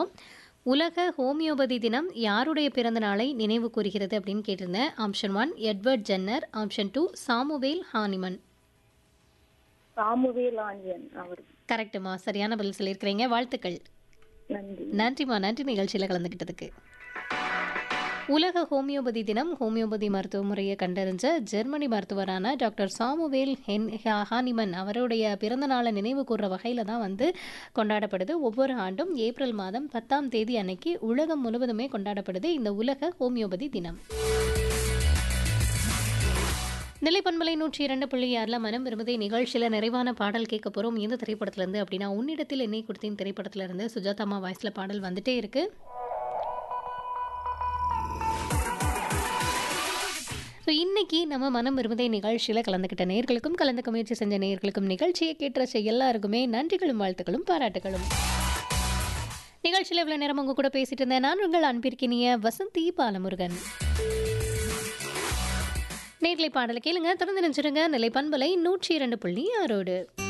கேட்டிருந்தோம் உலக ஹோமியோபதி தினம் யாருடைய பிறந்த நாளை நினைவு கூறுகிறது அப்படின்னு கேட்டிருந்தேன் option one Edward Jenner option two Samuel Hahnemann Samuel ஆண்டியன் அவர் கரெக்டுமா சரியான பதில் சொல்லியிருக்கிறீங்க வாழ்த்துக்கள் நன்றி நன்றிம்மா நன்றி நிகழ்ச்சியில் கலந்துக்கிட்டதுக்கு உலக ஹோமியோபதி தினம் ஹோமியோபதி மருத்துவ முறையை கண்டறிஞ்ச ஜெர்மனி மருத்துவரான டாக்டர் சாமுவேல் ஹென் ஹா- ஹானிமன் அவருடைய பிறந்த நாளை நினைவு கூர்ற வகையில் தான் வந்து கொண்டாடப்படுது ஒவ்வொரு ஆண்டும் ஏப்ரல் மாதம் பத்தாம் தேதி அன்னைக்கு உலகம் முழுவதுமே கொண்டாடப்படுது இந்த உலக ஹோமியோபதி தினம் நிலைப்பண்பலை நூற்றி இரண்டு புள்ளி ஆறில் மனம் விரும்புதை நிகழ்ச்சியில் நிறைவான பாடல் கேட்க போகிறோம் எந்த திரைப்படத்துலேருந்து அப்படின்னா உன்னிடத்தில் என்னை கொடுத்தேன் திரைப்படத்துலேருந்து சுஜாதாமா வாய்ஸில் பாடல் வந்துட்டே இருக்கு ஸோ இன்னைக்கு நம்ம மனம் விரும்புதை நிகழ்ச்சியில் கலந்துக்கிட்ட நேர்களுக்கும் கலந்துக்க முயற்சி செஞ்ச நேர்களுக்கும் நிகழ்ச்சியை கேட்டுற எல்லாருக்குமே நன்றிகளும் வாழ்த்துக்களும் பாராட்டுகளும் நிகழ்ச்சியில் இவ்வளோ நேரம் உங்க கூட பேசிட்டு இருந்தேன் நான் உங்கள் அன்பிற்கினிய வசந்தி பாலமுருகன் நேர்களை பாடலை கேளுங்க தொடர்ந்து நினைச்சிருங்க நிலை பண்பலை நூற்றி இரண்டு புள்ளி ஆறோடு